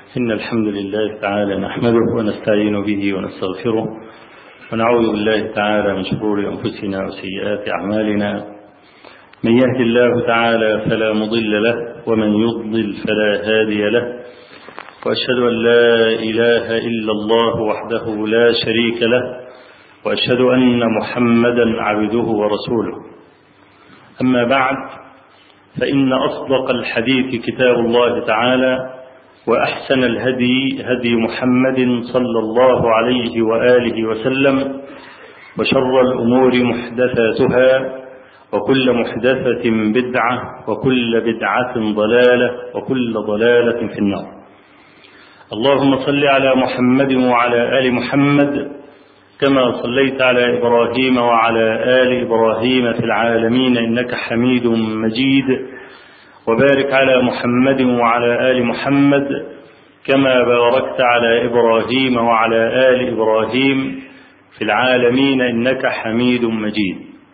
إن الحمد لله تعالى نحمده ونستعين به ونستغفره ونعوذ بالله تعالى من شرور أنفسنا وسيئات أعمالنا من يهد الله تعالى فلا مضل له ومن يضلل فلا هادي له وأشهد أن لا إله إلا الله وحده لا شريك له وأشهد أن محمدا عبده ورسوله أما بعد فإن أصدق الحديث كتاب الله تعالى وأحسن الهدي هدي محمد صلى الله عليه وآله وسلم وشر الأمور محدثاتها وكل محدثة بدعة وكل بدعة ضلالة وكل ضلالة في النار اللهم صل على محمد وعلى آل محمد كما صليت على إبراهيم وعلى آل إبراهيم في العالمين إنك حميد مجيد وبارك على محمد وعلى آل محمد كما باركت على إبراهيم وعلى آل إبراهيم في العالمين إنك حميد مجيد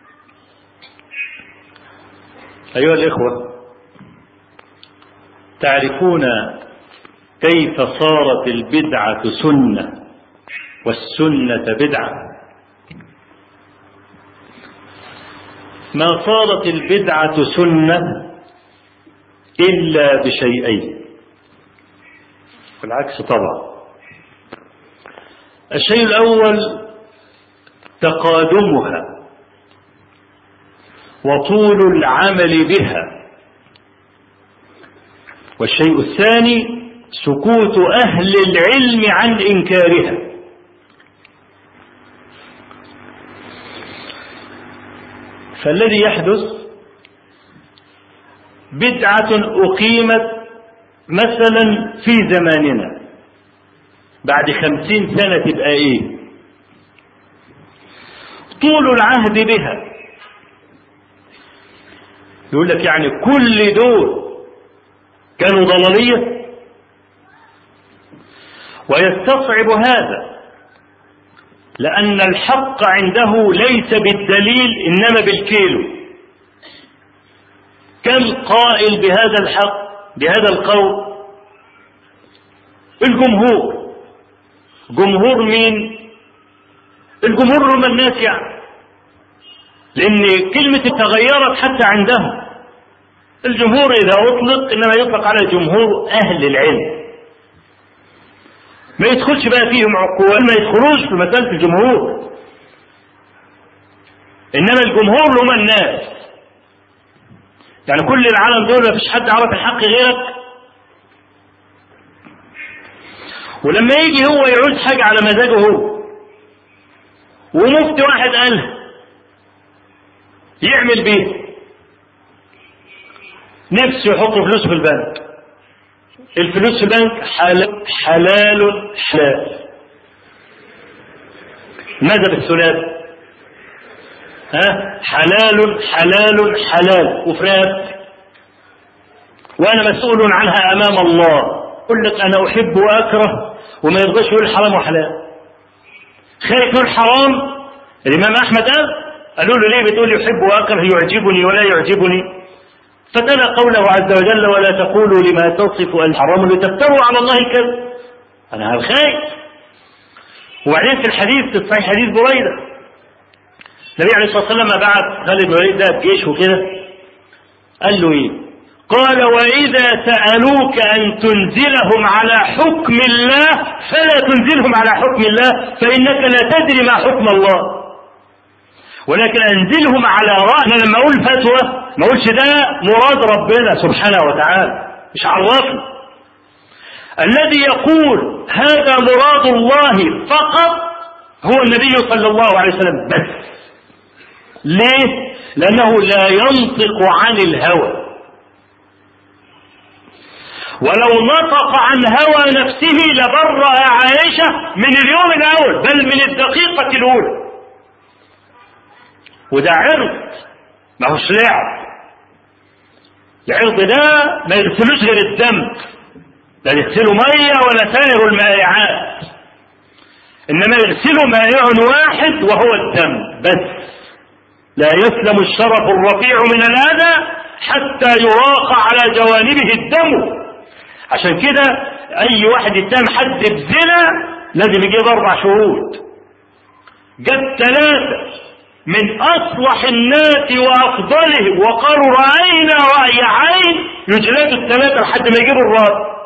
أيها الإخوة تعرفون كيف صارت البدعة سنة والسنة بدعة ما صارت البدعة سنة إلا بشيئين والعكس طبعا الشيء الأول تقادمها وطول العمل بها والشيء الثاني سكوت أهل العلم عن إنكارها فالذي يحدث بدعة أقيمت مثلا في زماننا بعد خمسين سنة تبقى ايه طول العهد بها يقول لك يعني كل دول كانوا ضلالية ويستصعب هذا لأن الحق عنده ليس بالدليل إنما بالكيلو كم قائل بهذا الحق بهذا القول الجمهور جمهور مين الجمهور هم الناس يعني لأن كلمة تغيرت حتى عندهم الجمهور إذا أطلق إنما يطلق على جمهور أهل العلم ما يدخلش بقى فيهم عقول ما يدخلوش في مسألة الجمهور إنما الجمهور هم الناس يعني كل العالم دول ما فيش حد عرف الحق غيرك ولما يجي هو يعوز حاجة على مزاجه هو ومفتي واحد قالها يعمل بيه نفسه يحط فلوسه في البنك الفلوس في البنك حلال حلال حلال ماذا بالثلاث ها حلال حلال حلال وفرات وانا مسؤول عنها امام الله يقول لك انا احب واكره وما يرضاش يقول حرام وحلال خايف يقول حرام الامام احمد قال قالوا له ليه بتقول يحب واكره يعجبني ولا يعجبني فتلا قوله عز وجل ولا تقولوا لما تصف الحرام لتفتروا على الله الكذب انا خايف وبعدين في الحديث في الصحيح حديث بريده النبي عليه الصلاه والسلام بعت خالد بن الوليد ده بجيش وكده قال له ايه؟ قال واذا سالوك ان تنزلهم على حكم الله فلا تنزلهم على حكم الله فانك لا تدري ما حكم الله ولكن انزلهم على راي انا لما اقول فتوى ما اقولش ده مراد ربنا سبحانه وتعالى مش عرفني الذي يقول هذا مراد الله فقط هو النبي صلى الله عليه وسلم بس ليه لانه لا ينطق عن الهوى ولو نطق عن هوى نفسه لبرأ عائشة من اليوم الأول بل من الدقيقة الأولى وده عرض ما هوش لعب العرض ده ما يغسلوش غير الدم لا يغسلوا مية ولا سائر المائعات إنما يغسلوا مائع واحد وهو الدم بس لا يسلم الشرف الرفيع من الأذى حتى يراق على جوانبه الدم عشان كده اي واحد يتهم حد بزنا لازم يجيب اربع شهود جاب ثلاثة من اصلح الناس وافضلهم وقالوا راينا راي عين يجلدوا الثلاثة لحد ما يجيبوا الرابع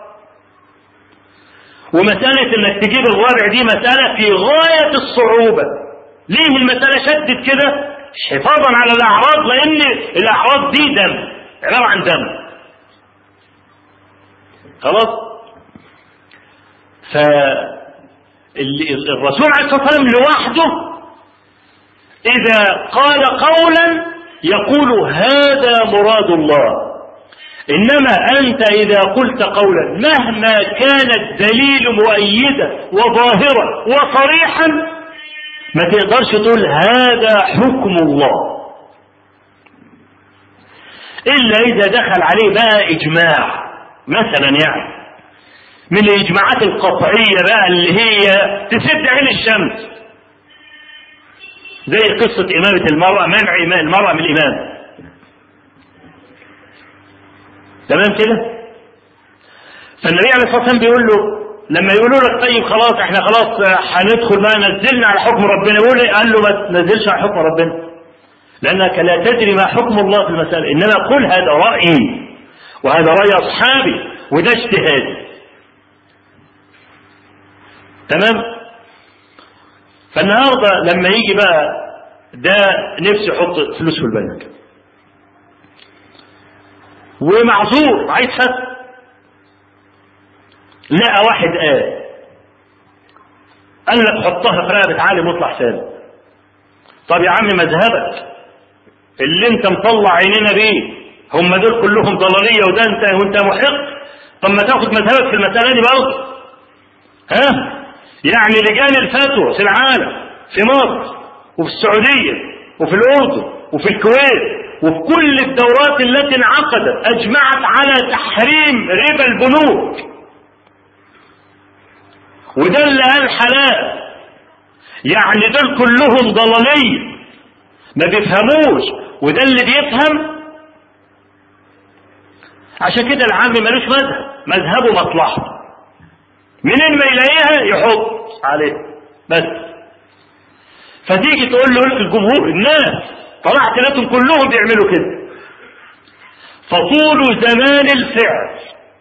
ومسألة انك تجيب الرابع دي مسألة في غاية الصعوبة ليه المسألة شدت كده حفاظا على الاعراض لان الاعراض دي دم عبارة عن دم خلاص فالرسول عليه الصلاة والسلام لوحده إذا قال قولا يقول هذا مراد الله إنما أنت إذا قلت قولا مهما كان الدليل مؤيدا وظاهرا وصريحا ما تقدرش تقول هذا حكم الله إلا إذا دخل عليه بقى إجماع مثلا يعني من الإجماعات القطعية بقى اللي هي تسد عين الشمس زي قصة إمامة المرأة منع المرأة من الإمام تمام كده فالنبي عليه الصلاة والسلام بيقول له لما يقولوا لك طيب خلاص احنا خلاص هندخل بقى نزلنا على حكم ربنا يقول لي قال له ما تنزلش على حكم ربنا لأنك لا تدري ما حكم الله في المسألة إنما قل هذا رأيي وهذا رأي أصحابي وده اجتهادي تمام فالنهارده لما يجي بقى ده نفسه يحط فلوس في البنك ومعذور عايز حد لقى واحد قال قال لك حطها في رقبة عالم واطلع سالم طب يا عم مذهبك اللي انت مطلع عينينا بيه هم دول كلهم ضلالية وده انت وانت محق طب ما تاخد مذهبك في المسألة دي برضه ها يعني لجان الفتوى في العالم في مصر وفي السعودية وفي الأردن وفي الكويت وفي كل الدورات التي انعقدت أجمعت على تحريم ربا البنوك وده اللي قال حلال يعني دول كلهم ضلالية ما بيفهموش وده اللي بيفهم عشان كده العام ملوش مذهب مذهبه مصلحته منين ما يلاقيها يحط عليه بس فتيجي تقول له الجمهور الناس طلعت لقيتهم كلهم بيعملوا كده فطول زمان الفعل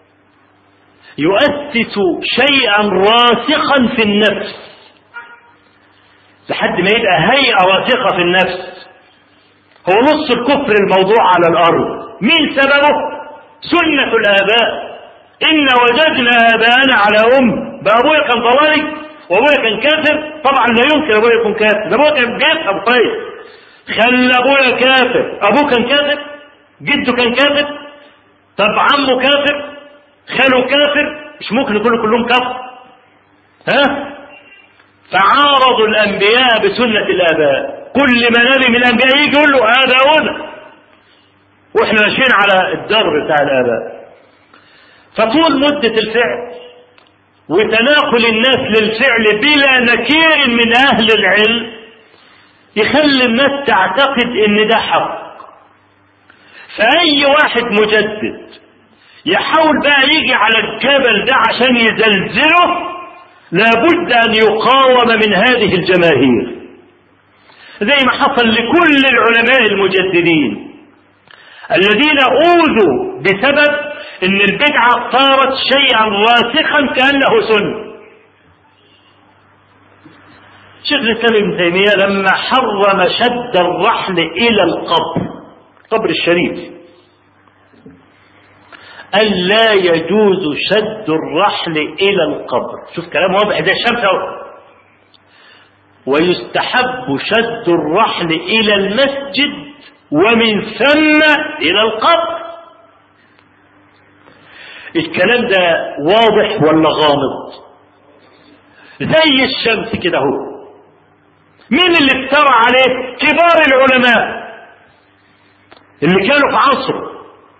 يؤسس شيئا راسخا في النفس لحد ما يبقى هيئة راسخة في النفس هو نص الكفر الموضوع على الأرض مين سببه سنة الآباء إن وجدنا آباءنا على أم بقى أبويا كان ضلالي وأبويا كان كافر طبعا لا يمكن أبويا يكون كافر ده أبويا كان بيفهم كويس خلى أبويا كافر أبوه كان كافر جده كان كافر طب عمه كافر خاله كافر مش ممكن يكونوا كلهم كافر ها فعارضوا الأنبياء بسنة الآباء كل ما نبي من الأنبياء يجي يقول له آباؤنا واحنا ماشيين على الدرب بتاع الآباء فطول مدة الفعل وتناقل الناس للفعل بلا نكير من أهل العلم يخلي الناس تعتقد إن ده حق فأي واحد مجدد يحاول بقى يجي على الجبل ده عشان يزلزله لابد أن يقاوم من هذه الجماهير زي ما حصل لكل العلماء المجددين الذين أوذوا بسبب أن البدعة صارت شيئا راسخا كأنه سنة شيخ الإسلام ابن تيمية لما حرم شد الرحل إلى القبر قبر الشريف قال لا يجوز شد الرحل إلى القبر شوف كلام واضح زي الشمس أهو ويستحب شد الرحل إلى المسجد ومن ثم إلى القبر الكلام ده واضح ولا غامض زي الشمس كده هو مين اللي افترى عليه كبار العلماء اللي كانوا في عصره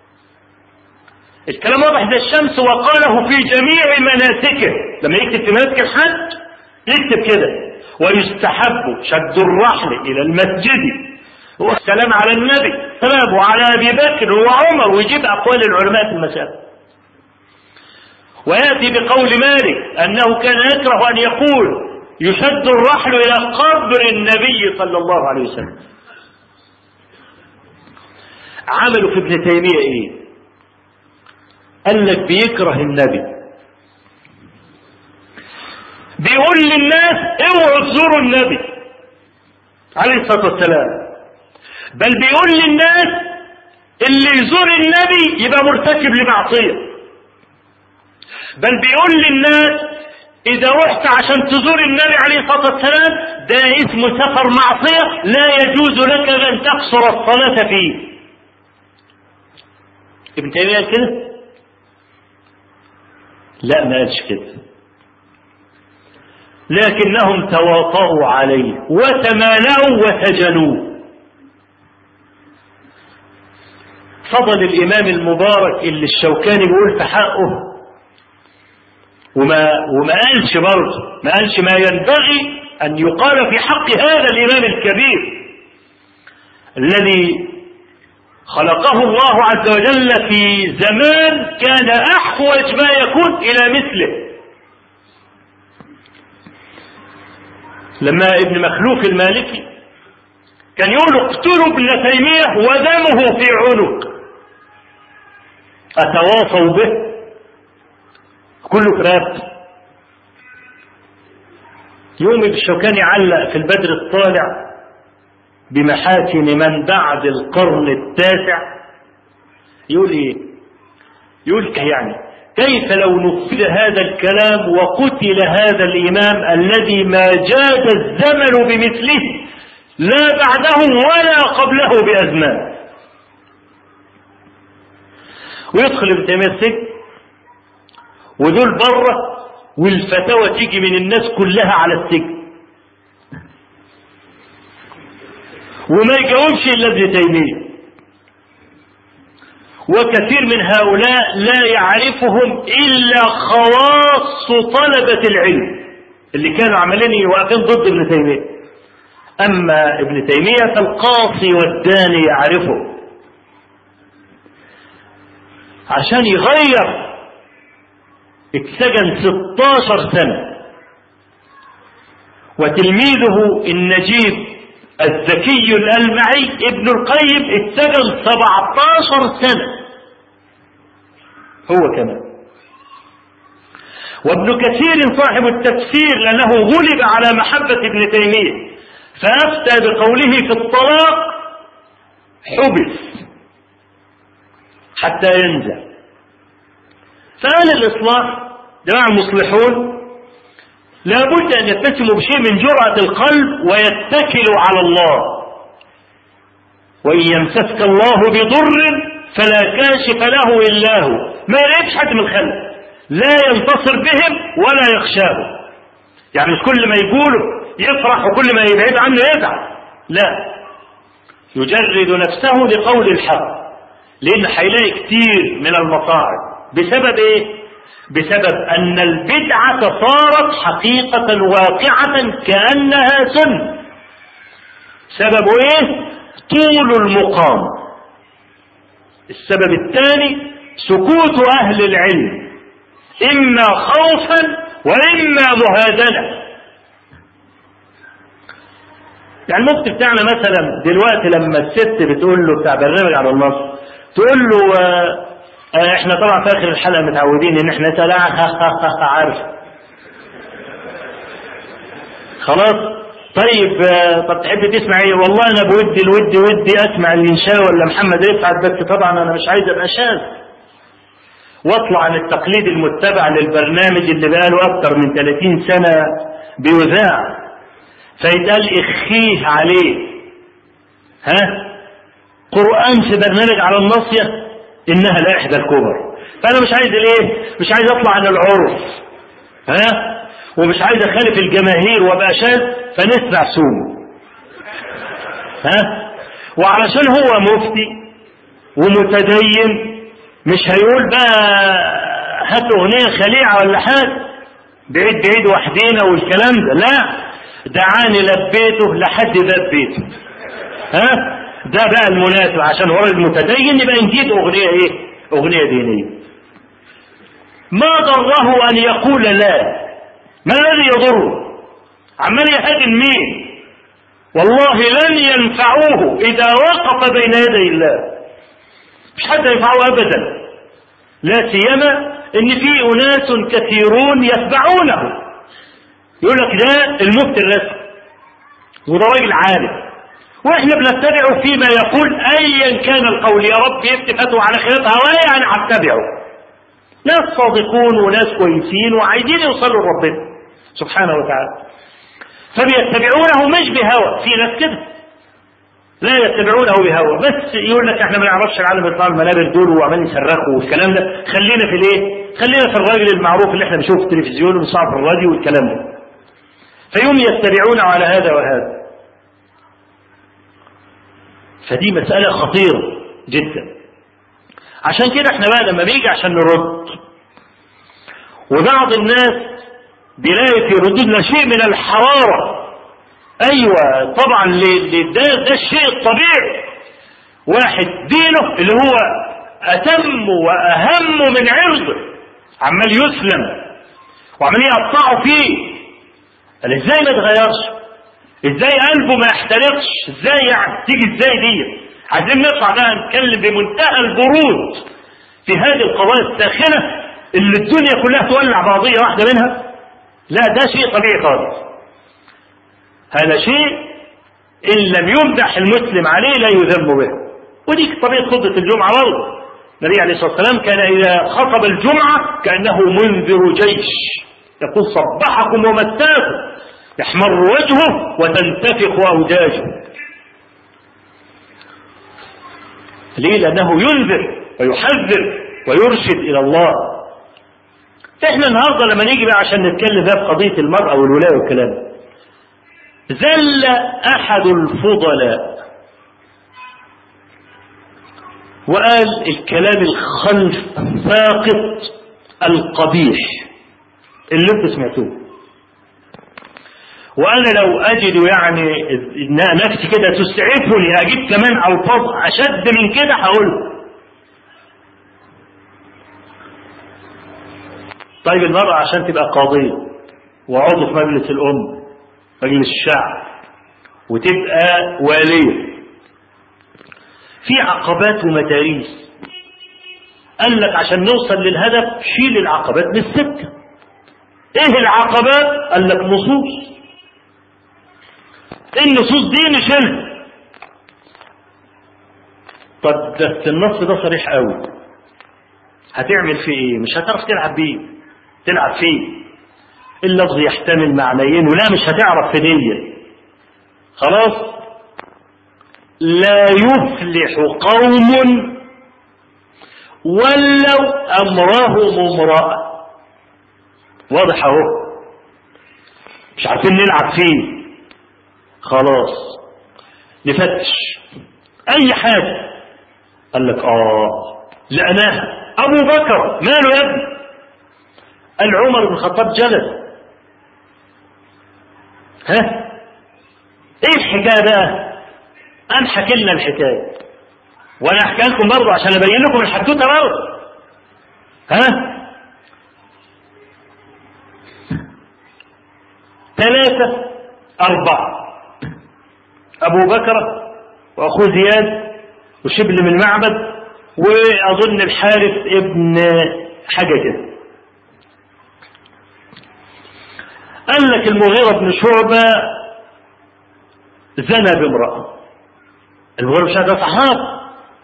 الكلام واضح زي الشمس وقاله في جميع مناسكه لما يكتب في مناسك الحج يكتب كده ويستحب شد الرحل الى المسجد والسلام على النبي سلام وعلى ابي بكر وعمر ويجيب اقوال العلماء في المسألة ويأتي بقول مالك أنه كان يكره أن يقول يشد الرحل إلى قبر النبي صلى الله عليه وسلم عملوا في ابن تيمية إيه قال لك بيكره النبي بيقول للناس اوعوا تزوروا النبي عليه الصلاة والسلام بل بيقول للناس اللي يزور النبي يبقى مرتكب لمعصية بل بيقول للناس إذا رحت عشان تزور النبي عليه الصلاة والسلام ده اسمه سفر معصية لا يجوز لك أن تقصر الصلاة فيه ابن تيمية كده لا ما قالش كده لكنهم تواطؤوا عليه وتمالأوا وسجنوه فضل الإمام المبارك اللي الشوكاني بيقول في حقه وما وما قالش برضه ما قالش ما ينبغي أن يقال في حق هذا الإمام الكبير الذي خلقه الله عز وجل في زمان كان أحوج ما يكون إلى مثله لما ابن مخلوف المالكي كان يقول اقتلوا ابن تيمية ودمه في عنق أتواصوا به كله كراب يوم الشوكاني علق في البدر الطالع بمحاكم من بعد القرن التاسع يقول ايه يقول يعني كيف لو نفذ هذا الكلام وقتل هذا الإمام الذي ما جاد الزمن بمثله لا بعده ولا قبله بأزمان ويدخل ابن تيمية السجن ودول بره والفتاوى تيجي من الناس كلها على السجن وما يجاوبش الا ابن تيميه وكثير من هؤلاء لا يعرفهم الا خواص طلبه العلم اللي كانوا عمالين واقفين ضد ابن تيميه اما ابن تيميه فالقاصي والداني يعرفه عشان يغير اتسجن 16 سنه وتلميذه النجيب الذكي الألمعي ابن القيم اتسجن 17 سنة هو كمان وابن كثير صاحب التفسير لأنه غلب على محبة ابن تيمية فأفتى بقوله في الطلاق حبس حتى ينزع فأهل الإصلاح جماعة مصلحون لابد أن يتسموا بشيء من جرأة القلب ويتكلوا على الله وإن يمسسك الله بضر فلا كاشف له إلا هو ما يلاقيش حد من الخلق لا ينتصر بهم ولا يخشاهم يعني مش كل ما يقوله يفرح وكل ما يبعد عنه يزعل لا يجرد نفسه لقول الحق لأن هيلاقي كتير من المصاعب بسبب ايه بسبب أن البدعة صارت حقيقة واقعة كأنها سنة سبب إيه؟ طول المقام السبب الثاني سكوت أهل العلم إما خوفا وإما مهادنة يعني المفتي بتاعنا مثلا دلوقتي لما الست بتقول له بتاع برنامج على النص تقول له آه احنا طبعا في اخر الحلقه متعودين ان احنا نسال عارف خلاص طيب آه طب تحب تسمع ايه والله انا بودي الودي ودي اسمع الانشاء ولا محمد رفعت بس طبعا انا مش عايز ابقى شاذ واطلع عن التقليد المتبع للبرنامج اللي بقاله اكتر من 30 سنه بيذاع فيتقال اخيه عليه ها قرآن في برنامج على الناصية إنها لا إحدى الكبر فأنا مش عايز الإيه؟ مش عايز أطلع عن العرف ها ومش عايز أخالف الجماهير وأبقى شاذ فنسمع سومه ها وعلشان هو مفتي ومتدين مش هيقول بقى هات أغنية خليعة ولا حاجة بعيد بعيد وحدينا والكلام ده لا دعاني لبيته لحد باب بيته ها ده بقى المناسب عشان هو المتدين يبقى نجيب اغنيه ايه؟ اغنيه دينيه. ما ضره أن يقول لا ما الذي يضره عمال يهاجم مين والله لن ينفعوه إذا وقف بين يدي الله مش حد ينفعه أبدا لا سيما إن في أناس كثيرون يتبعونه يقول لك ده المفتي الرسمي وده راجل عالم واحنا بنتبعه فيما يقول ايا كان القول يا رب يفتي على خلاف هوايا انا هتبعه ناس صادقون وناس كويسين وعايزين يوصلوا لربنا سبحانه وتعالى فبيتبعونه مش بهوى في ناس كده لا يتبعونه بهوى بس يقول لك احنا ما نعرفش العالم بتاع المنابر دول وعمالين يصرخوا والكلام ده خلينا في الايه؟ خلينا في الراجل المعروف اللي احنا بنشوفه في التلفزيون وبنسمعه في الراديو والكلام ده فيوم يتبعون على هذا وهذا فدي مسألة خطيرة جدا عشان كده احنا بقى لما بيجي عشان نرد وبعض الناس بيلاقي في ردودنا شيء من الحرارة ايوه طبعا ده, ده الشيء الطبيعي واحد دينه اللي هو اتم واهم من عرضه عمال يسلم وعمال يقطعوا فيه قال ازاي ما تغيرش ازاي قلبه ما يحترقش ازاي يعني تيجي ازاي دي عايزين نطلع بقى نتكلم بمنتهى البرود في هذه القضايا الساخنه اللي الدنيا كلها تولع بعضيه واحده منها لا ده شيء طبيعي خالص هذا شيء ان لم يمدح المسلم عليه لا يذم به ودي طبيعه خطبه الجمعه برضه النبي عليه الصلاه والسلام كان اذا خطب الجمعه كانه منذر جيش يقول صبحكم ومساكم يحمر وجهه وتنتفخ أوداجه ليه لأنه ينذر ويحذر ويرشد إلى الله احنا النهارده لما نيجي بقى عشان نتكلم بقى في قضية المرأة والولاية والكلام زل أحد الفضلاء وقال الكلام الخلف الساقط القبيح اللي انتوا سمعتوه وانا لو اجد يعني نفسي كده تسعفني اجيب كمان الفاظ اشد من كده هقول طيب المرأة عشان تبقى قاضية وعضو في مجلس الأم مجلس الشعب وتبقى والية في عقبات ومتاريس قال لك عشان نوصل للهدف شيل العقبات من السكة ايه العقبات قال لك نصوص النصوص دي نشيلها طب ده النص ده صريح قوي هتعمل فيه ايه مش هتعرف تلعب بيه تلعب فيه اللفظ يحتمل معنيين ولا مش هتعرف في دي خلاص لا يفلح قوم ولوا امرهم امرأة واضح اهو مش عارفين نلعب فيه خلاص نفتش اي حاجة قال لك اه لقناها ابو بكر ماله يا ابني قال عمر بن الخطاب جلس ها ايه الحكايه بقى قام حكي لنا الحكايه وانا احكي لكم برضه عشان ابين لكم الحدوته برضه ها ثلاثة أربعة أبو بكر وأخوه زياد وشبل من معبد وأظن الحارث ابن حاجة كده قال لك المغيرة بن شعبة زنى بامرأة المغيرة بن شعبة صحاب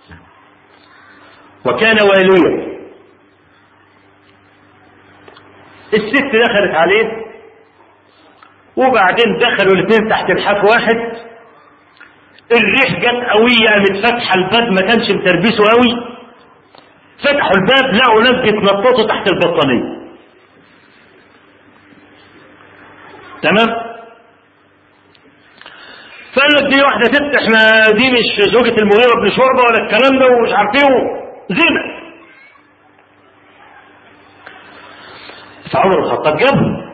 وكان واليا الست دخلت عليه وبعدين دخلوا الاثنين تحت الحاف واحد الريح جت قوية من فتح الباب ما كانش متربسه قوي فتحوا الباب لقوا ناس بيتنططوا تحت البطانية تمام فقال لك دي واحدة ست احنا دي مش زوجة المغيرة بن شعبة ولا الكلام ده ومش عارف ايه زنا فعمر الخطاب جاب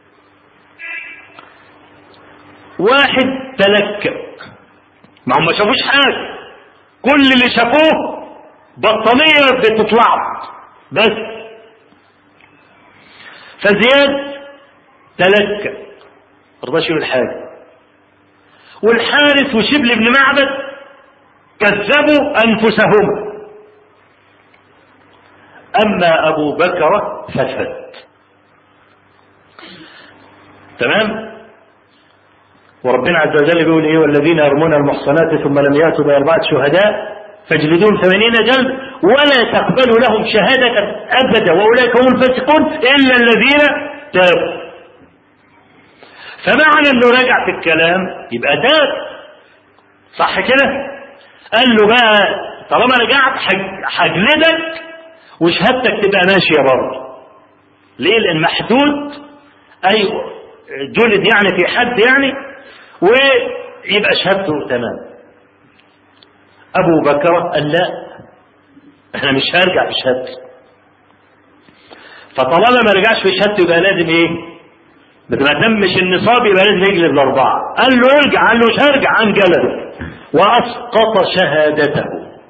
واحد تلكأ ما هم ما شافوش حاجة كل اللي شافوه بطانية بتطلع بس فزياد تلكى رضاش يقول حاجة والحارث وشبل بن معبد كذبوا أنفسهما أما أبو بكر فسد تمام وربنا عز وجل بيقول ايه والذين يرمون المحصنات ثم لم ياتوا باربعه شهداء فاجلدوهم ثمانين جلد ولا تقبلوا لهم شهادة أبدا وأولئك هم الفاسقون إلا الذين تابوا فمعنى انه رجع في الكلام يبقى تاب صح كده قال له بقى طالما رجعت هجلدك وشهادتك تبقى ماشيه برضه ليه لان محدود اي جلد يعني في حد يعني ويبقى شهادته تمام ابو بكر قال لا انا مش هرجع في شهادتي فطالما ما رجعش في شهادته يبقى لازم ايه ما تمش النصاب يبقى لازم يجلب الاربعه قال له ارجع قال له مش هرجع عن جلده واسقط شهادته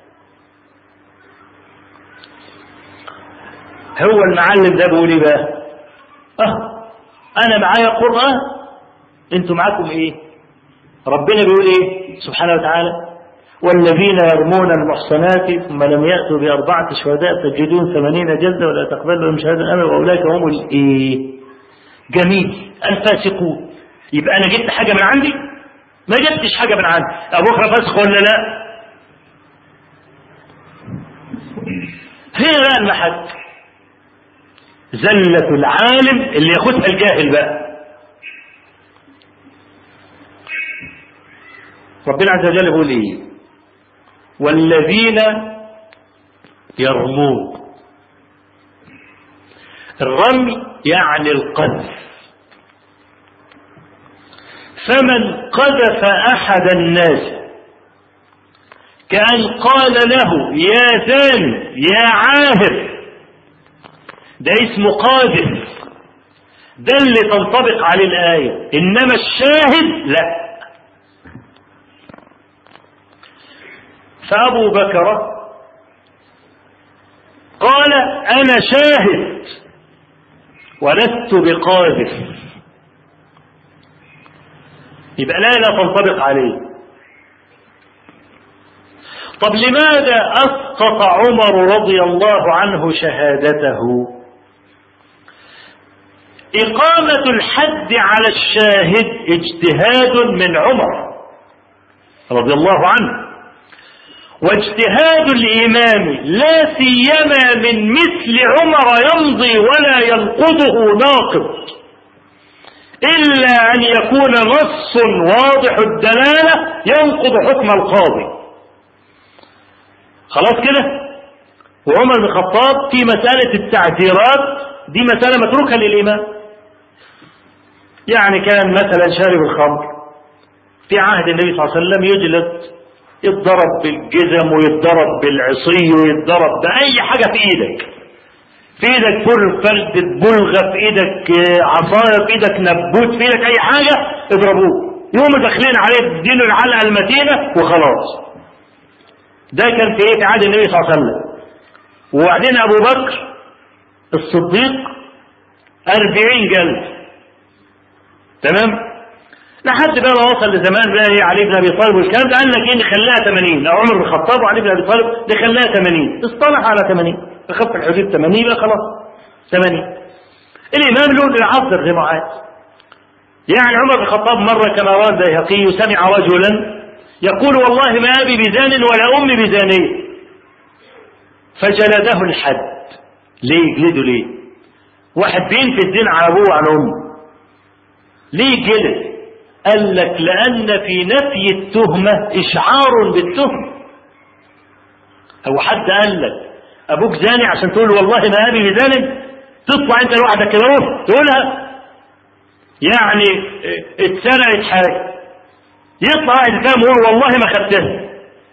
هو المعلم ده بيقول ايه بقى اه انا معايا قران انتوا معاكم ايه ربنا بيقول ايه سبحانه وتعالى والذين يرمون المحصنات ثم لم يأتوا بأربعة شهداء تجدون ثمانين جلدة ولا تقبل لهم شهادة أبدا وأولئك هم الإيه؟ جميل الفاسقون يبقى أنا جبت حاجة من عندي؟ ما جبتش حاجة من عندي أبو بكر فاسق ولا لا؟ هنا بقى المحك زلة العالم اللي ياخدها الجاهل بقى ربنا عز وجل يقول ايه والذين يرمون الرمي يعني القذف فمن قذف احد الناس كأن قال له يا زاني يا عاهر ده اسمه قاذف ده اللي تنطبق عليه الآية إنما الشاهد لا فأبو بكر قال أنا شاهد ولست بقاذف يبقى لا لا تنطبق عليه طب لماذا أسقط عمر رضي الله عنه شهادته إقامة الحد على الشاهد اجتهاد من عمر رضي الله عنه واجتهاد الإمام لا سيما من مثل عمر يمضي ولا ينقضه ناقض إلا أن يكون نص واضح الدلالة ينقض حكم القاضي خلاص كده وعمر بن الخطاب في مسألة التعزيرات دي مسألة متروكة للإمام يعني كان مثلا شارب الخمر في عهد النبي صلى الله عليه وسلم يجلد يتضرب بالجزم ويتضرب بالعصي ويتضرب بأي حاجة في إيدك في إيدك فر فرد بلغة في إيدك عصاية في إيدك نبوت في إيدك أي حاجة اضربوه يوم داخلين عليه اديله العلقة المتينة وخلاص ده كان في ايه في عهد النبي صلى الله عليه وسلم وبعدين ابو بكر الصديق أربعين جلد تمام لحد بقى ما وصل لزمان بقى ايه علي بن ابي طالب والكلام ده قال لك ايه نخليها 80 او عمر بن الخطاب وعلي بن ابي طالب نخليها 80 اصطلح على 80 بخف الحدود 80 يبقى خلاص 80 الامام له العصر زي ما عايز يعني عمر بن الخطاب مره كما روى البيهقي سمع رجلا يقول والله ما أبي بزان ولا أمي بزانية فجلده الحد ليه يجلده ليه واحد بينفي الدين على أبوه وعلى أمه ليه جلد قال لك لأن في نفي التهمة إشعار بالتهمة أو حد قال لك أبوك زاني عشان تقول والله ما أبي بزان تطلع أنت لوحدك كده تقولها يعني اتسرقت حاجة يطلع واحد يتكلم يقول والله ما خدتها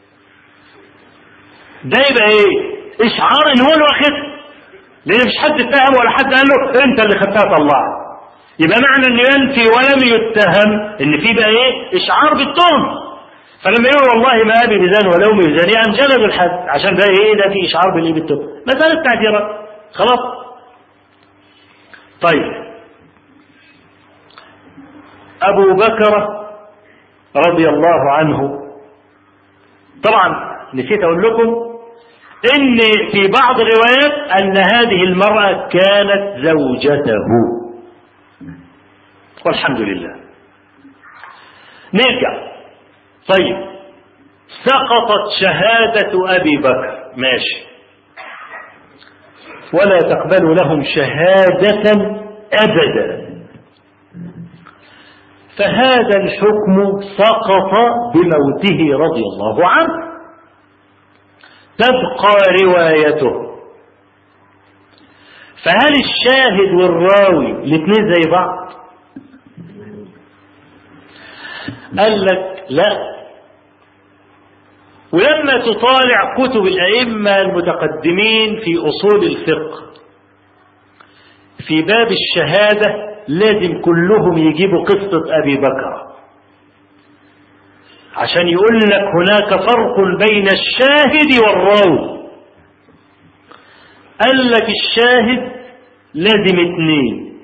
ده يبقى ايه اشعار ان هو اللي واخدها لان مش حد اتهم ولا حد قال له انت اللي خدتها طلعها يبقى معنى انه ينفي ولم يتهم ان في بقى ايه اشعار بالتهم فلما يقول والله ما ابي بزان ولا امي بزان يعني جلد الحد عشان ده ايه ده في اشعار بالايه بالتهم مساله تعديرات خلاص طيب أبو بكر رضي الله عنه طبعا نسيت أقول لكم إن في بعض الروايات أن هذه المرأة كانت زوجته والحمد لله نرجع طيب سقطت شهادة أبي بكر ماشي ولا تقبل لهم شهادة أبدا فهذا الحكم سقط بموته رضي الله عنه تبقى روايته فهل الشاهد والراوي الاثنين زي بعض قال لك لا ولما تطالع كتب الأئمة المتقدمين في أصول الفقه في باب الشهادة لازم كلهم يجيبوا قصة أبي بكر عشان يقول لك هناك فرق بين الشاهد والراوي قال لك الشاهد لازم اثنين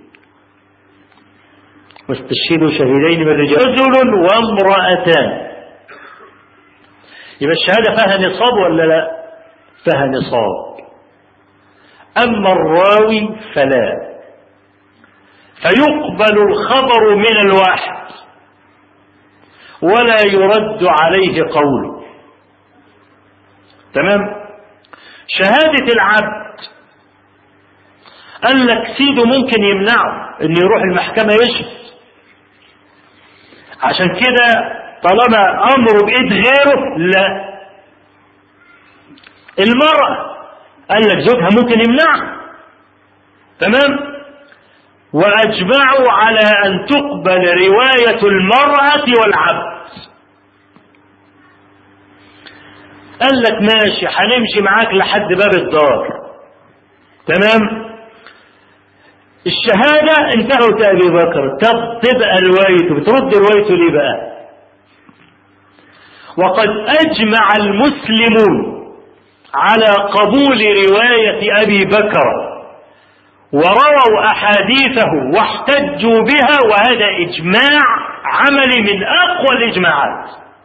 واستشهدوا شهيدين من الرجال رجل وامرأتان يبقى الشهادة فيها نصاب ولا لا فيها نصاب أما الراوي فلا فيقبل الخبر من الواحد ولا يرد عليه قوله تمام شهادة العبد قال لك سيده ممكن يمنعه ان يروح المحكمة يشهد عشان كده طالما امره بايد غيره لا المرأة قال لك زوجها ممكن يمنعها تمام واجمعوا على ان تقبل رواية المرأة والعبد قال لك ماشي هنمشي معاك لحد باب الدار تمام الشهادة انتهت أبي بكر طب تبقى روايته بترد روايته ليه بقى وقد أجمع المسلمون على قبول رواية أبي بكر ورووا أحاديثه واحتجوا بها وهذا إجماع عملي من أقوى الإجماعات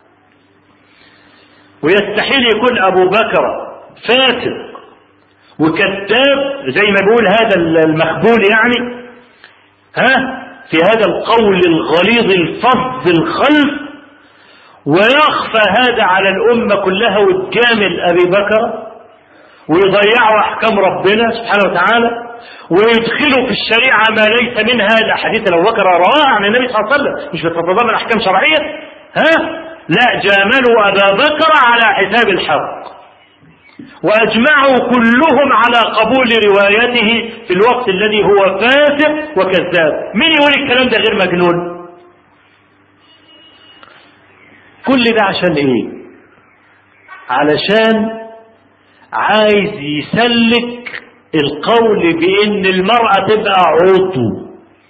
ويستحيل يكون أبو بكر فاسق وكذاب زي ما بيقول هذا المخبول يعني ها في هذا القول الغليظ الفظ الخلف ويخفى هذا على الأمة كلها وتجامل أبي بكر ويضيعوا أحكام ربنا سبحانه وتعالى ويدخلوا في الشريعة ما ليس منها الأحاديث لو بكر رواها عن النبي صلى الله عليه وسلم مش بتتضمن أحكام شرعية ها لا جاملوا أبا بكر على حساب الحق وأجمعوا كلهم على قبول روايته في الوقت الذي هو فاسق وكذاب مين يقول الكلام ده غير مجنون كل ده عشان ايه علشان عايز يسلك القول بان المرأة تبقى عضو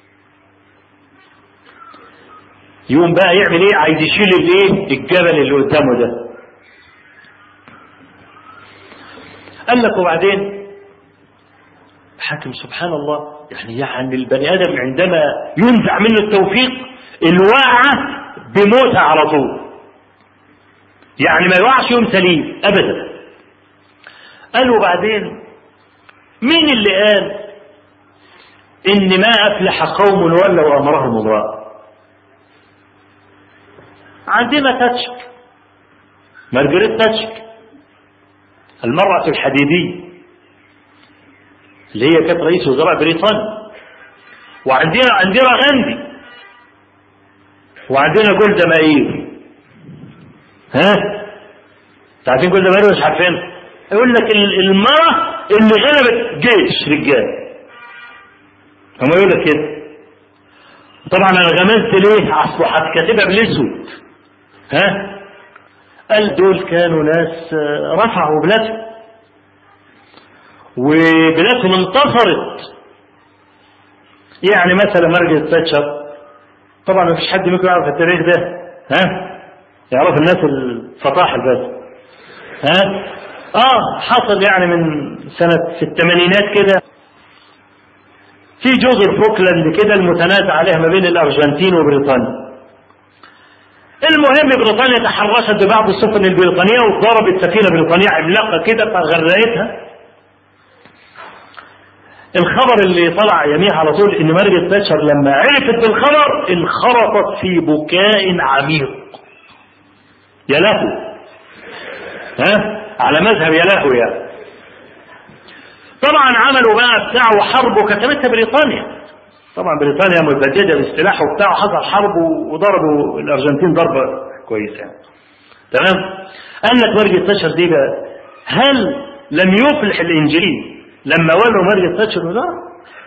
يقوم بقى يعمل ايه عايز يشيل الايه الجبل اللي قدامه ده قال لك وبعدين حاكم سبحان الله يعني يعني البني ادم عندما ينزع منه التوفيق الواقعة بموتها على طول يعني ما يوقعش يوم سليم ابدا قال وبعدين مين اللي قال ان ما افلح قوم ولوا امرهم الله عندنا تاتشك مارجريت تاتشك المرأة الحديدية اللي هي كانت رئيس وزراء بريطانيا وعندنا عندنا غاندي وعندنا جولدا مائير ها تعرفين جولدا مائير مش عارفين يقول لك المرأة اللي غلبت جيش رجال هم يقول لك كده طبعا انا غمزت ليه اصبحت كاتبها بالاسود ها قال دول كانوا ناس رفعوا بلادهم وبلادهم انتصرت يعني مثلا مارجريت تاتشر طبعا ما فيش حد ممكن يعرف التاريخ ده ها يعرف الناس الفطاحل بس ها اه حصل يعني من سنة في الثمانينات كده في جزر فوكلاند كده المتنازع عليها ما بين الارجنتين وبريطانيا المهم بريطانيا تحرشت ببعض السفن البريطانيه وضربت سفينه بريطانيه عملاقه كده فغرقتها الخبر اللي طلع يميها على طول ان مارجت تاتشر لما عرفت بالخبر انخرطت في بكاء عميق يا لهو ها على مذهب يا لهو يعني طبعا عملوا بقى بتاع وحرب وكتبتها بريطانيا طبعا بريطانيا متبدده بالسلاح وبتاع وحصل حرب وضربوا الارجنتين ضربه كويسه يعني. تمام قال لك مارجت تاتشر دي بقى هل لم يفلح الانجيل لما ولوا مارجت تاتشر وزاره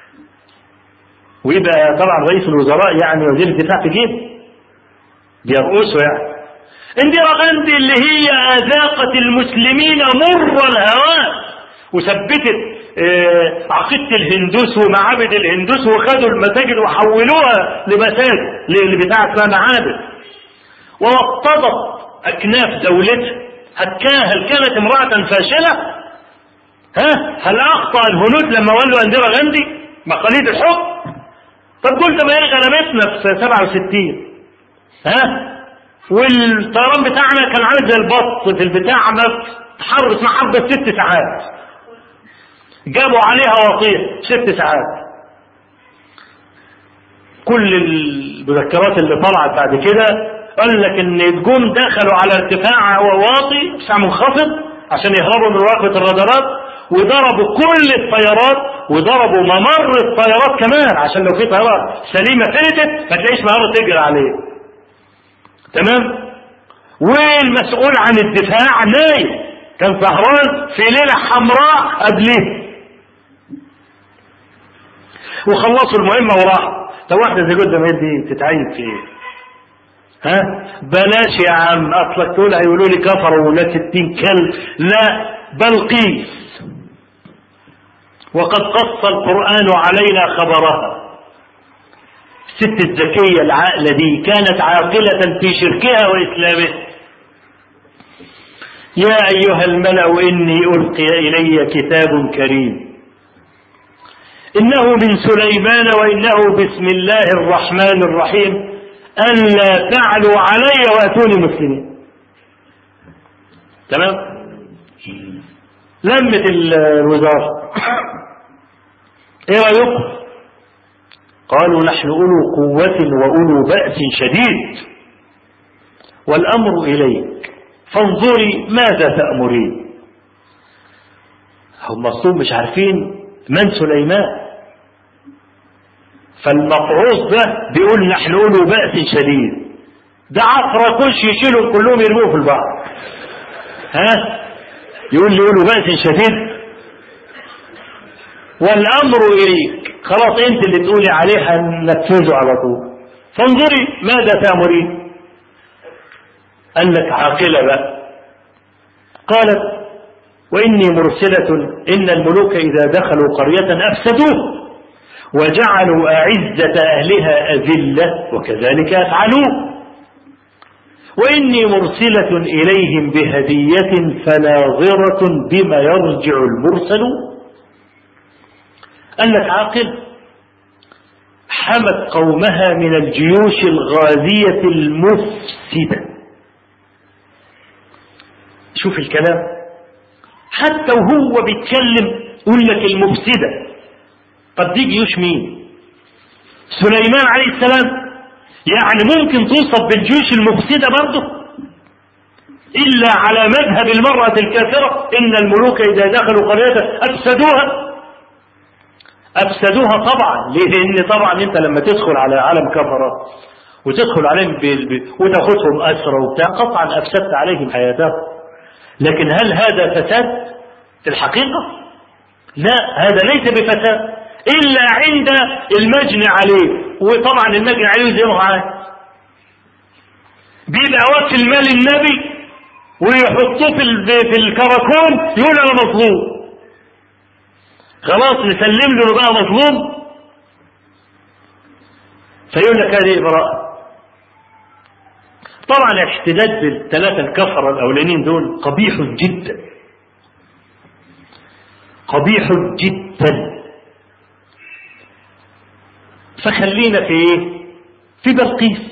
ويبقى طبعا رئيس الوزراء يعني وزير الدفاع في جيب بيرقصوا يعني انديرا غاندي اللي هي اذاقت المسلمين مر الهوان وثبتت آه، عقيدة الهندوس ومعابد الهندوس وخدوا المساجد وحولوها لمساجد لبتاع اسمها معابد ووطدت أكناف دولتها هكاها هل كانت امرأة فاشلة؟ ها؟ هل أخطأ الهنود لما ولوا أنديرا غاندي مقاليد الحكم؟ طب قلت ما هي غلبتنا في 67 ها؟ والطيران بتاعنا كان عامل زي البط في البتاع حرب اسمها حرب ست ساعات جابوا عليها وطيح ست ساعات كل المذكرات اللي طلعت بعد كده قال لك ان الجم دخلوا على ارتفاع واطي ارتفاع منخفض عشان يهربوا من مراقبه الرادارات وضربوا كل الطيارات وضربوا ممر الطيارات كمان عشان لو في طيارات سليمه فلتت ما تلاقيش ممر تجري عليه تمام والمسؤول عن الدفاع نايم كان سهران في ليله حمراء قبليه وخلصوا المهمة وراحوا طب واحدة زي جودة دي تتعين في ايه؟ ها؟ بلاش يا عم اصلك تقول هيقولوا لي كفروا ولا ستين كلب لا بل قيس وقد قص القرآن علينا خبرها الست الذكية العاقلة دي كانت عاقلة في شركها وإسلامها يا أيها الملأ إني ألقي إلي كتاب كريم إنه من سليمان وإنه بسم الله الرحمن الرحيم ألا تعلوا علي وأتوني مسلمين تمام لمت الوزارة ايه رأيكم قالوا نحن أولو قوة وأولو بأس شديد والأمر إليك فانظري ماذا تأمرين هم اصلا مش عارفين من سليمان فالمقعوص ده بيقول نحن له بأس شديد ده عفرة كش يشيلهم كلهم يرموه في البحر ها يقول لي له بأس شديد والأمر إليك خلاص أنت اللي تقولي عليه هننفذه على طول فانظري ماذا تأمرين قال لك عاقلة بقى قالت وإني مرسلة إن الملوك إذا دخلوا قرية أفسدوه وجعلوا أعزة أهلها أذلة وكذلك يفعلون وإني مرسلة إليهم بهدية فناظرة بما يرجع المرسل قال لك عاقل حمت قومها من الجيوش الغازية المفسدة شوف الكلام حتى وهو بيتكلم يقول لك المفسدة طب دي جيوش مين سليمان عليه السلام يعني ممكن توصف بالجيوش المفسدة برضه إلا على مذهب المرأة الكافرة إن الملوك إذا دخلوا قرية أفسدوها أفسدوها طبعا ليه؟ لأن طبعا أنت لما تدخل على عالم كفرة وتدخل عليهم وتاخذهم أسرى وبتاع قطعا أفسدت عليهم حياتهم لكن هل هذا فساد في الحقيقة لا هذا ليس بفساد إلا عند المجني عليه وطبعا المجني عليه زي ما هو عايز بيبقى واكل مال النبي ويحطوه في في الكراكون يقول انا مظلوم خلاص نسلم له بقى مظلوم فيقول لك هذه براءة طبعا الاحتجاج بالثلاثة الكفرة الأولانيين دول قبيح جدا قبيح جدا فخلينا في ايه في بلقيس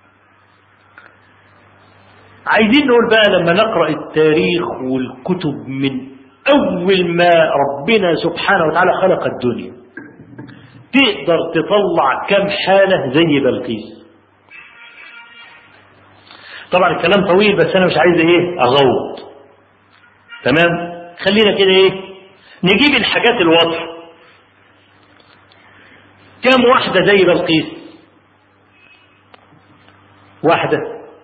عايزين نقول بقى لما نقرأ التاريخ والكتب من أول ما ربنا سبحانه وتعالى خلق الدنيا تقدر تطلع كم حالة زي بلقيس طبعا الكلام طويل بس أنا مش عايز إيه أغوط تمام خلينا كده إيه نجيب الحاجات الواضحة كم واحدة زي بلقيس واحدة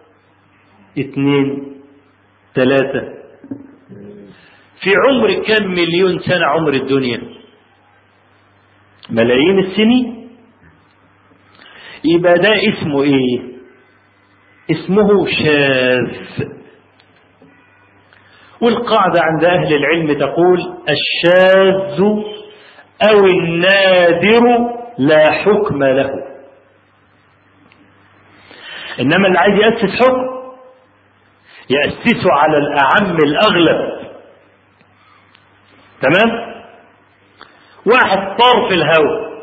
اثنين ثلاثة في عمر كم مليون سنة عمر الدنيا ملايين السنين يبقى ده اسمه ايه اسمه شاذ والقاعدة عند أهل العلم تقول الشاذ أو النادر لا حكم له إنما اللي عايز يأسس حكم يأسسه على الأعم الأغلب تمام واحد طار في الهواء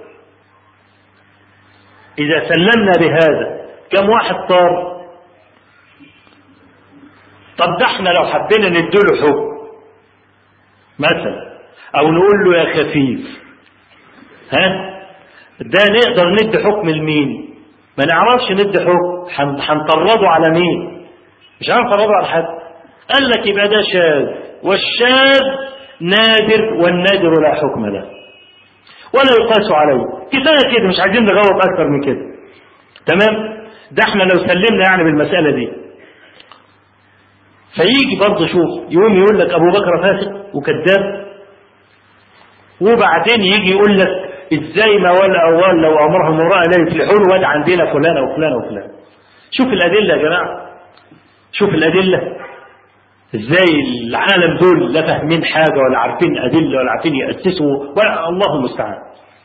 إذا سلمنا بهذا كم واحد طار طب ده احنا لو حبينا نديله حكم مثلا او نقول له يا خفيف ها ده نقدر ندي حكم لمين ما نعرفش ندي حكم هنطرده على مين مش هنطرده على حد قال لك يبقى ده شاذ والشاذ نادر والنادر لا حكم له ولا يقاس عليه كفايه كده مش عايزين نغوط اكتر من كده تمام ده احنا لو سلمنا يعني بالمساله دي فيجي برضه شوف يقوم يقول لك ابو بكر فاسق وكذاب وبعدين يجي يقول لك ازاي ما ولا اول لو امرهم امراه لا يفلحون واد عندنا فلان وفلان وفلان شوف الادله يا جماعه شوف الادله ازاي العالم دول لا فاهمين حاجه ولا عارفين ادله ولا عارفين ياسسوا ولا الله المستعان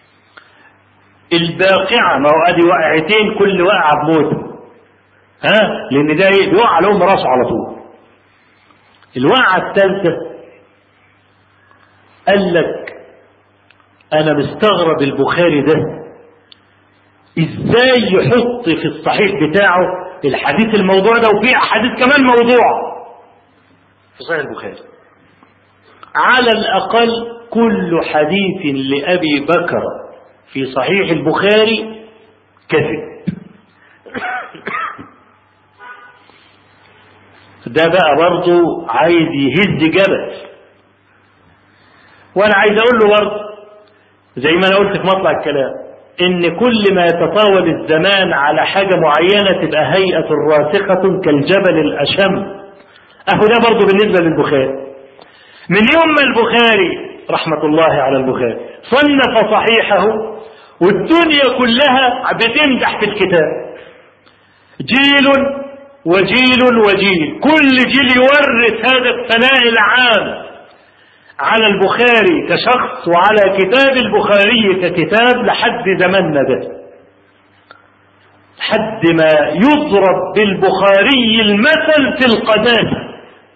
الباقعه ما هو ادي وقعتين كل وقعه بموت ها لان ده ايه بيقع لهم راسه على طول الوقعه الثالثه قال لك انا مستغرب البخاري ده ازاي يحط في الصحيح بتاعه الحديث الموضوع ده وفي احاديث كمان موضوع في صحيح البخاري على الأقل كل حديث لأبي بكر في صحيح البخاري كذب ده بقى برضه عايز يهز جبل وانا عايز اقول له برضه زي ما انا قلت في مطلع الكلام ان كل ما يتطاول الزمان على حاجه معينه تبقى هيئه راسخه كالجبل الاشم اهو ده برضه بالنسبه للبخاري من يوم ما البخاري رحمه الله على البخاري صنف صحيحه والدنيا كلها بتمدح في الكتاب جيل وجيل وجيل كل جيل يورث هذا الثناء العام على البخاري كشخص وعلى كتاب البخاري ككتاب لحد زماننا ده لحد ما يضرب بالبخاري المثل في القداسة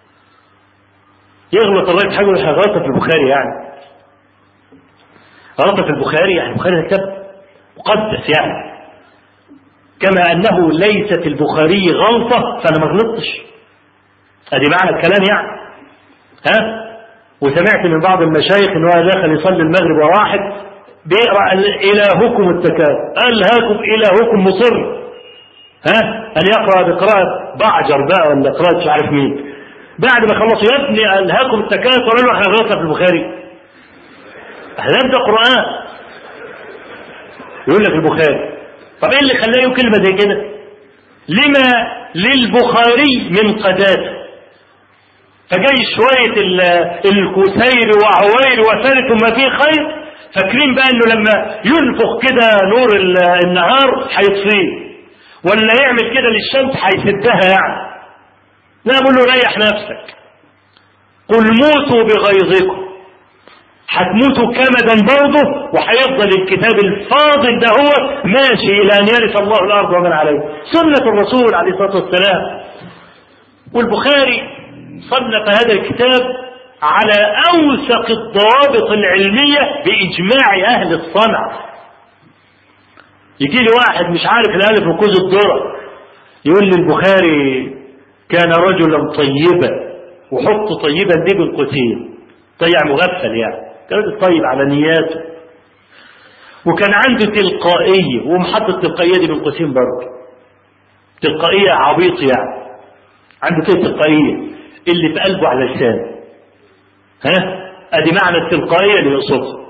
يغلط الراجل حاجة ولا غلطة في البخاري يعني غلطة في البخاري يعني البخاري ده كتاب مقدس يعني كما أنه ليست البخاري غلطة فأنا ما غلطتش أدي معنى الكلام يعني ها وسمعت من بعض المشايخ ان هو داخل يصلي المغرب وواحد بيقرا الهكم التكاد الهاكم الهكم مصر ها ان يقرا بقراءه بعجر بقى ولا قراءه مش عارف مين بعد ما خلصوا يا ابني الهاكم التكاد قالوا له احنا غلطنا في البخاري احنا ده قران يقول لك البخاري طب ايه اللي خلاه يقول كلمه زي كده لما للبخاري من قداسه فجاي شوية الكسير وعوير وثالث ما فيه خير فاكرين بقى انه لما ينفخ كده نور النهار هيطفيه ولا يعمل كده للشمس هيسدها يعني لا بقول له ريح نفسك قل موتوا بغيظكم هتموتوا كمدا برضه وهيفضل الكتاب الفاضل ده هو ماشي الى ان يرث الله الارض ومن عليه سنه الرسول عليه الصلاه والسلام والبخاري صنف هذا الكتاب على أوثق الضوابط العلمية بإجماع أهل الصنع يجي لي واحد مش عارف الالف وكوز الذره يقول لي البخاري كان رجلا طيبا وحط طيبا دي بين قوسين طيع مغفل يعني كان راجل طيب على نياته وكان عنده تلقائيه ومحط التلقائيه دي بين قوسين برضه تلقائيه عبيط يعني عنده كده تلقائيه اللي في قلبه على لسانه ها ادي معنى التلقائيه اللي يقصدها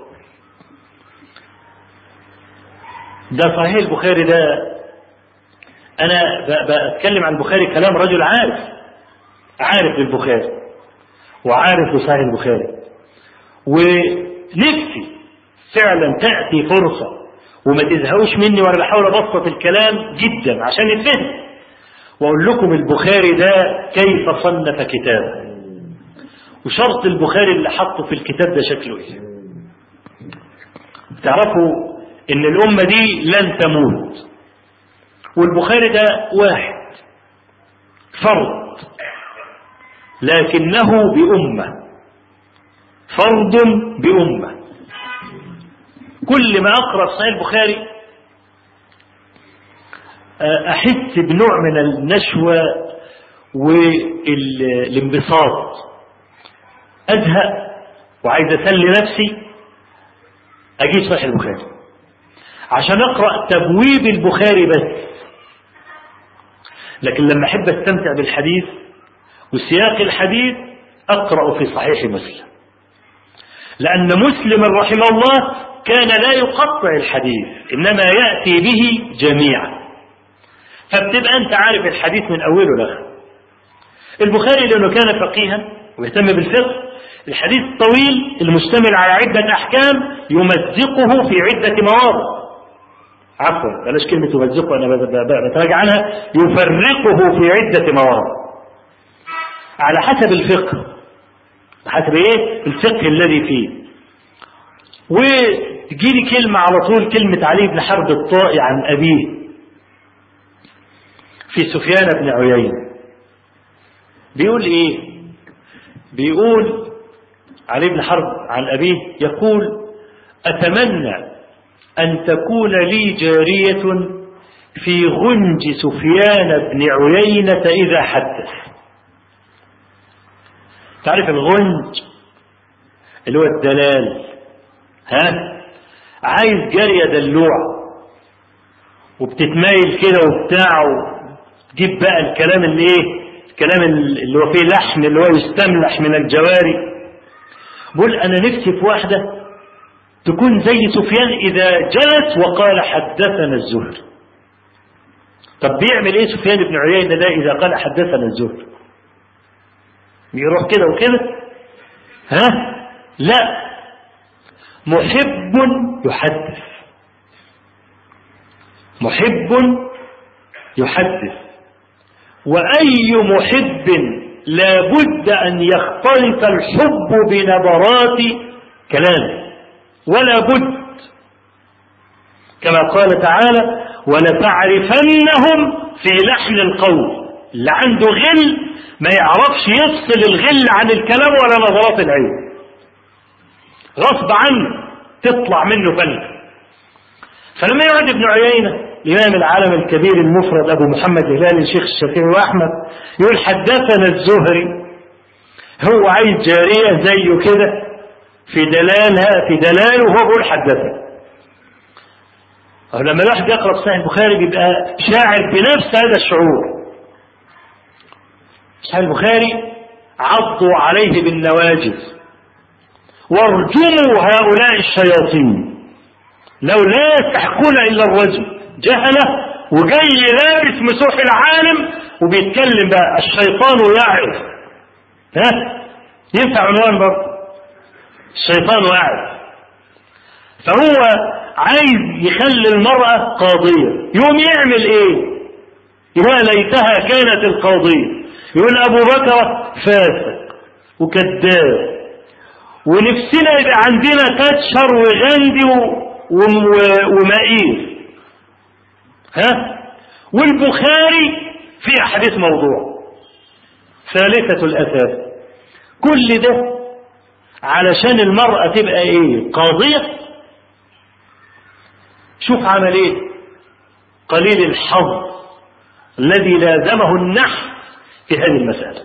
ده صحيح البخاري ده انا بتكلم عن البخاري كلام رجل عارف عارف البخاري وعارف صحيح البخاري ونفسي فعلا تاتي فرصه وما تزهقوش مني وانا بحاول ابسط الكلام جدا عشان يتفهم واقول لكم البخاري ده كيف صنف كتابه وشرط البخاري اللي حطه في الكتاب ده شكله ايه تعرفوا ان الامه دي لن تموت والبخاري ده واحد فرد لكنه بامه فرد بامه كل ما اقرا صحيح البخاري احس بنوع من النشوه والانبساط ازهق وعايز اسلي نفسي اجيب صحيح البخاري عشان اقرا تبويب البخاري بس لكن لما احب استمتع بالحديث وسياق الحديث اقرا في صحيح مسلم لان مسلم رحمه الله كان لا يقطع الحديث انما ياتي به جميعا فبتبقى انت عارف الحديث من اوله لاخره البخاري لانه كان فقيها ويهتم بالفقه الحديث الطويل المشتمل على عدة أحكام يمزقه في عدة مواضع عفوا بلاش كلمة يمزقه أنا بتراجع عنها يفرقه في عدة مواضع على حسب الفقه حسب ايه الفقه الذي فيه وتجي لي كلمة على طول كلمة علي بن حرب الطائي عن أبيه في سفيان بن عيينة بيقول ايه بيقول علي بن حرب عن أبيه يقول أتمنى أن تكون لي جارية في غنج سفيان بن عيينة إذا حدث تعرف الغنج اللي هو الدلال ها عايز جارية دلوعة وبتتمايل كده وبتاع تجيب بقى الكلام اللي ايه الكلام اللي هو فيه لحم اللي هو يستملح من الجواري بقول انا نفسي في واحدة تكون زي سفيان اذا جلس وقال حدثنا الزهري طب بيعمل ايه سفيان بن عيينة ده اذا قال حدثنا الزهري بيروح كده وكده ها لا محب يحدث محب يحدث وأي محب لا بد أن يختلط الحب بنبرات كلام ولا بد كما قال تعالى ولتعرفنهم في لحن القول اللي عنده غل ما يعرفش يفصل الغل عن الكلام ولا نظرات العين غصب عنه تطلع منه فلة فلما يقعد ابن عيينة الإمام العالم الكبير المفرد أبو محمد هلال الشيخ الشافعي وأحمد يقول حدثنا الزهري هو عايز جارية زيه كده في دلالها في دلاله وهو بيقول حدثنا أو لما الواحد يقرأ صحيح البخاري بيبقى شاعر بنفس هذا الشعور صحيح البخاري عضوا عليه بالنواجذ وارجموا هؤلاء الشياطين لو لا يستحقون إلا الرجم جهلة وجاي لابس مسوح العالم وبيتكلم بقى الشيطان يعظ ها ينفع عنوان برضه الشيطان يعظ فهو عايز يخلي المرأة قاضية يوم يعمل ايه يا ليتها كانت القاضية يقول ابو بكر فاسق وكذاب ونفسنا يبقى عندنا كاتشر وغندي ومائير ها والبخاري في احاديث موضوع ثالثة الاثاث كل ده علشان المرأة تبقى ايه قاضية شوف عمل ايه قليل الحظ الذي لازمه النحس في هذه المسألة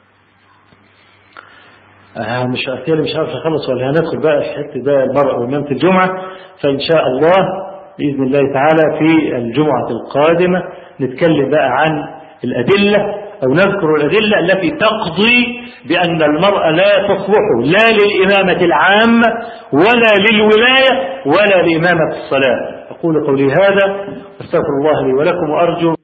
آه مش أكيد مش عارف أخلص ولا هندخل بقى في حتة بقى المرأة وإمامة الجمعة فإن شاء الله بإذن الله تعالى في الجمعة القادمة نتكلم بقى عن الأدلة أو نذكر الأدلة التي تقضي بأن المرأة لا تصلح لا للإمامة العامة ولا للولاية ولا لإمامة الصلاة أقول قولي هذا أستغفر الله لي ولكم وأرجو